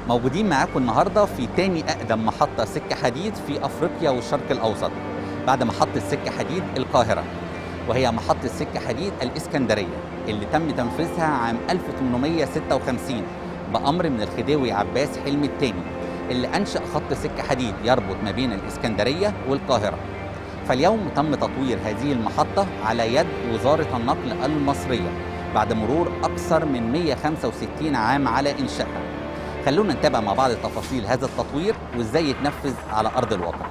موجودين معاكم النهارده في تاني اقدم محطه سكه حديد في افريقيا والشرق الاوسط بعد محطه سكه حديد القاهره وهي محطه سكه حديد الاسكندريه اللي تم تنفيذها عام 1856 بامر من الخديوي عباس حلمي الثاني اللي انشا خط سكه حديد يربط ما بين الاسكندريه والقاهره فاليوم تم تطوير هذه المحطه على يد وزاره النقل المصريه بعد مرور اكثر من 165 عام على انشائها خلونا نتابع مع بعض تفاصيل هذا التطوير وازاي يتنفذ على ارض الواقع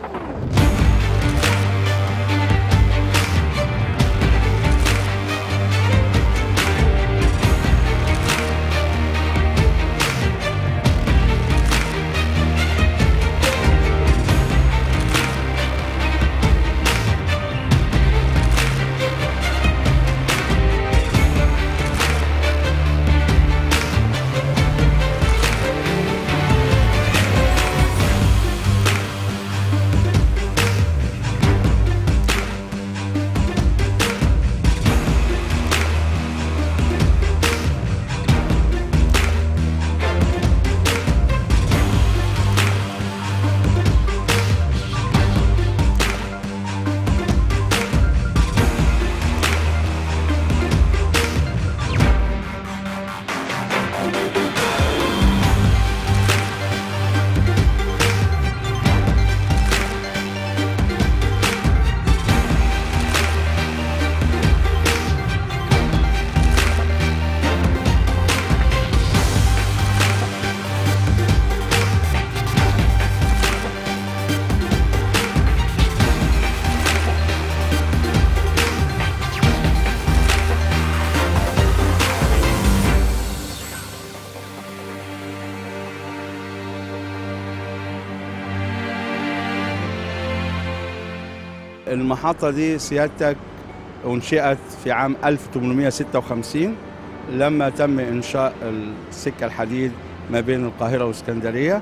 المحطة دي سيادتك أنشئت في عام 1856 لما تم إنشاء السكة الحديد ما بين القاهرة واسكندرية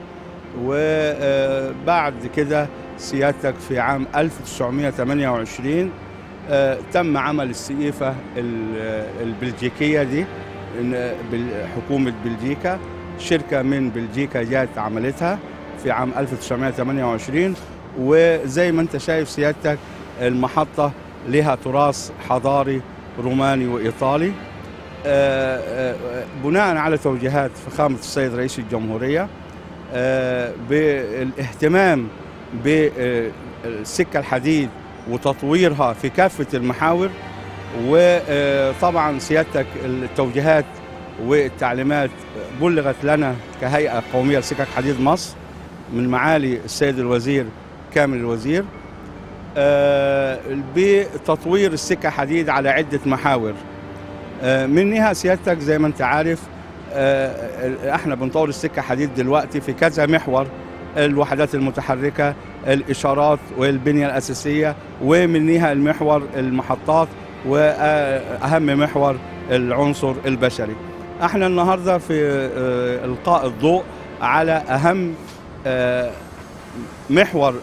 وبعد كده سيادتك في عام 1928 آه، تم عمل السقيفة ال- البلجيكية دي إن بال- حكومة بلجيكا شركة من بلجيكا جات عملتها في عام 1928 وزي ما انت شايف سيادتك المحطة لها تراث حضاري روماني وإيطالي آه، آه، بناء على توجيهات فخامة السيد رئيس الجمهورية آه، بالاهتمام بالسكة الحديد وتطويرها في كافة المحاور وطبعا سيادتك التوجيهات والتعليمات بلغت لنا كهيئة قومية لسكك حديد مصر من معالي السيد الوزير كامل الوزير آه، بتطوير السكة حديد على عدة محاور آه، منها سيادتك زي ما انت عارف آه، احنا بنطور السكة حديد دلوقتي في كذا محور الوحدات المتحركة الإشارات والبنية الأساسية ومنها المحور المحطات وأهم محور العنصر البشري احنا النهاردة في آه، إلقاء الضوء على أهم آه، محور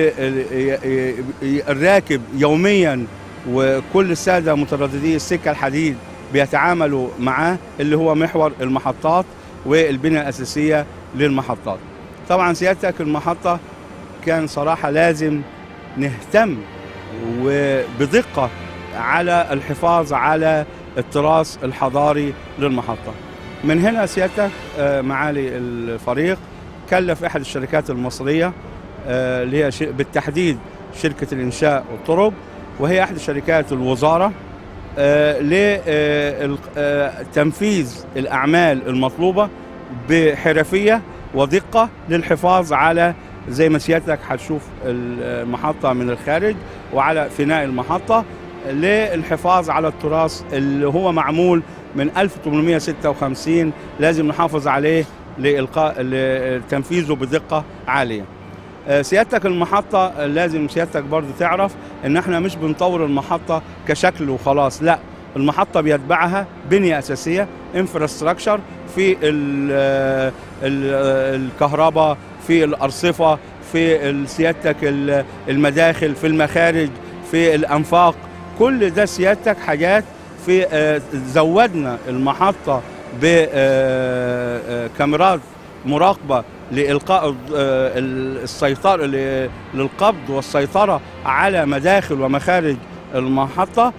الراكب يوميا وكل السادة مترددي السكة الحديد بيتعاملوا معاه اللي هو محور المحطات والبنية الأساسية للمحطات طبعا سيادتك المحطة كان صراحة لازم نهتم وبدقة على الحفاظ على التراث الحضاري للمحطة من هنا سيادتك آه، معالي الفريق كلف إحدى الشركات المصرية آه، اللي هي ش- بالتحديد شركة الإنشاء والطرق وهي أحد شركات الوزارة لتنفيذ الأعمال المطلوبة بحرفية ودقة للحفاظ على زي ما سيادتك هتشوف المحطة من الخارج وعلى فناء المحطة للحفاظ على التراث اللي هو معمول من 1856 لازم نحافظ عليه لإلقاء لتنفيذه بدقة عالية آه، سيادتك المحطة لازم سيادتك برضو تعرف ان احنا مش بنطور المحطة كشكل وخلاص لا المحطة بيتبعها بنية أساسية انفراستراكشر في ال- ال- الكهرباء في الأرصفة في ال- سيادتك ال- المداخل في المخارج في الأنفاق كل ده سيادتك حاجات في آه، زودنا المحطة بكاميرات مراقبه لالقاء آه، السيطره ل- للقبض والسيطره على مداخل ومخارج المحطه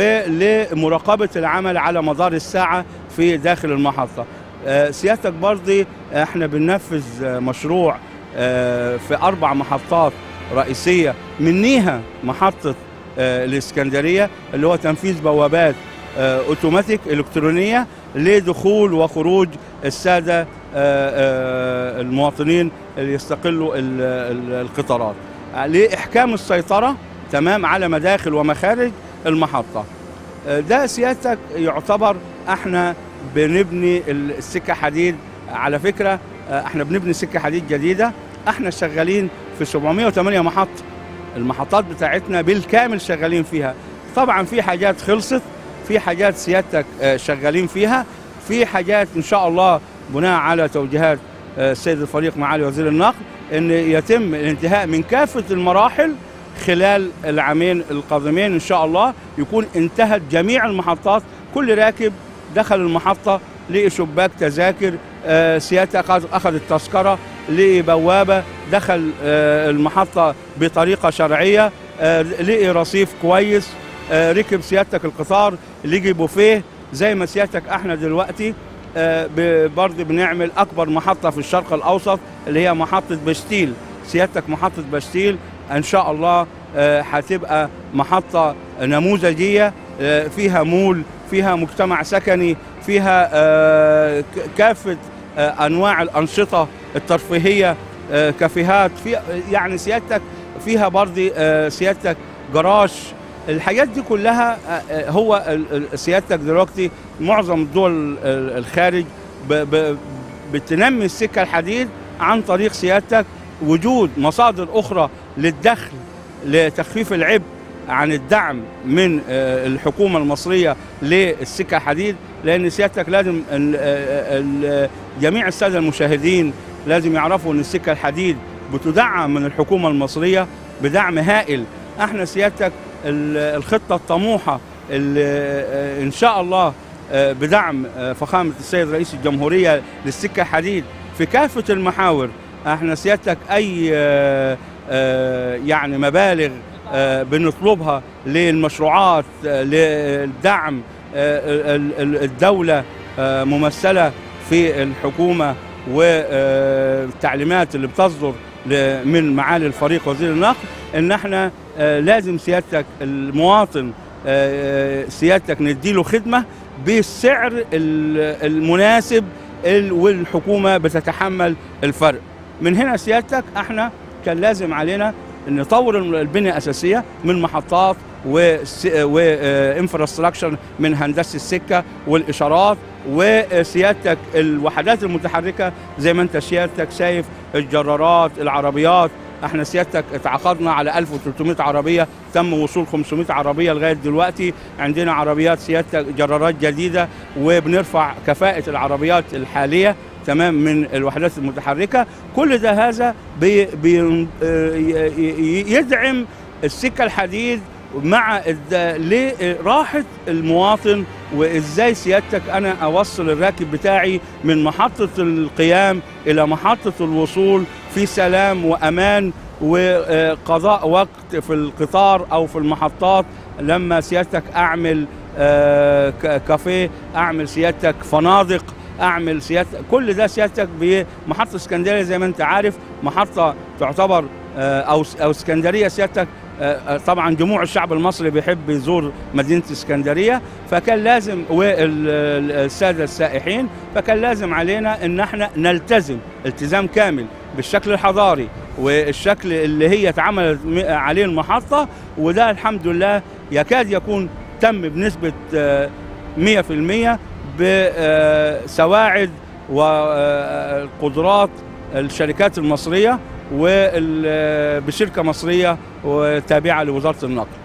ولمراقبه العمل على مدار الساعه في داخل المحطه. آه، سيادتك برضه احنا بننفذ آه، مشروع آه، في اربع محطات رئيسيه منيها محطه آه، الاسكندريه اللي هو تنفيذ بوابات آه، اوتوماتيك الكترونيه لدخول وخروج الساده آه، آه، المواطنين اللي يستقلوا ال- ال- القطارات آه، لاحكام السيطره تمام على مداخل ومخارج المحطه آه، ده سيادتك يعتبر احنا بنبني السكه حديد على فكره آه، احنا بنبني سكه حديد جديده احنا شغالين في 708 محطه المحطات بتاعتنا بالكامل شغالين فيها طبعا في حاجات خلصت في حاجات سيادتك آه، شغالين فيها في حاجات ان شاء الله بناء على توجيهات آه، السيد الفريق معالي وزير النقل ان يتم الانتهاء من كافه المراحل خلال العامين القادمين ان شاء الله يكون انتهت جميع المحطات كل راكب دخل المحطه لقي شباك تذاكر آه، سيادتك أخذ- اخذ التذكره لقي بوابه دخل آه، المحطه بطريقه شرعيه آه، لقي رصيف كويس آه، ركب سيادتك القطار لقي بوفيه زي ما سيادتك احنا دلوقتي آه، ب- برضه بنعمل اكبر محطه في الشرق الاوسط اللي هي محطه بشتيل سيادتك محطه بشتيل ان شاء الله آه، هتبقى محطه نموذجيه آه، فيها مول فيها مجتمع سكني فيها آه، ك- كافه آه، انواع الانشطه الترفيهيه آه، كافيهات في يعني سيادتك فيها برضه آه، سيادتك جراج الحاجات دي كلها آه، آه، هو ال- ال- سيادتك دلوقتي معظم دول ال- الخارج ب- ب- بتنمي السكه الحديد عن طريق سيادتك وجود مصادر اخرى للدخل لتخفيف العبء عن الدعم من آه، الحكومه المصريه للسكه الحديد لان سيادتك لازم ال- آه، ال- جميع الساده المشاهدين لازم يعرفوا ان السكه الحديد بتدعم من الحكومه المصريه بدعم هائل احنا سيادتك ال- الخطه الطموحه اللي آه، ان شاء الله آه، بدعم آه، فخامه السيد رئيس الجمهوريه للسكه الحديد في كافه المحاور احنا سيادتك اي آه، آه، يعني مبالغ آه، بنطلبها للمشروعات آه، للدعم آه، ال- ال- الدوله آه، ممثله في الحكومه والتعليمات اللي بتصدر ل- من معالي الفريق وزير النقل ان احنا آه، لازم سيادتك المواطن آه، سيادتك نديله خدمه بالسعر ال- المناسب ال- والحكومه بتتحمل الفرق من هنا سيادتك احنا كان لازم علينا ان نطور البنيه الاساسيه من محطات وانفراستراكشر من هندسه السكه والاشارات وسيادتك الوحدات المتحركه زي ما انت سيادتك شايف الجرارات العربيات احنا سيادتك اتعاقدنا على 1300 عربيه تم وصول 500 عربيه لغايه دلوقتي عندنا عربيات سيادتك جرارات جديده وبنرفع كفاءه العربيات الحاليه تمام من الوحدات المتحركه كل ده هذا بي بي آه، ي- ي- يدعم السكه الحديد مع الد- لراحه المواطن وازاي سيادتك انا اوصل الراكب بتاعي من محطه القيام الى محطه الوصول في سلام وامان وقضاء وقت في القطار او في المحطات لما سيادتك اعمل آه، ك- كافيه اعمل سيادتك فنادق اعمل سيادتك كل ده سيادتك بمحطه اسكندريه زي ما انت عارف محطه تعتبر آه، او او اسكندريه سيادتك آه، آه، طبعا جموع الشعب المصري بيحب يزور مدينه اسكندريه فكان لازم والساده السائحين فكان لازم علينا ان احنا نلتزم التزام كامل بالشكل الحضاري والشكل اللي هي اتعملت م- عليه المحطه وده الحمد لله يكاد يكون تم بنسبه آه، 100% بسواعد وقدرات الشركات المصريه وبشركه مصريه وتابعه لوزاره النقل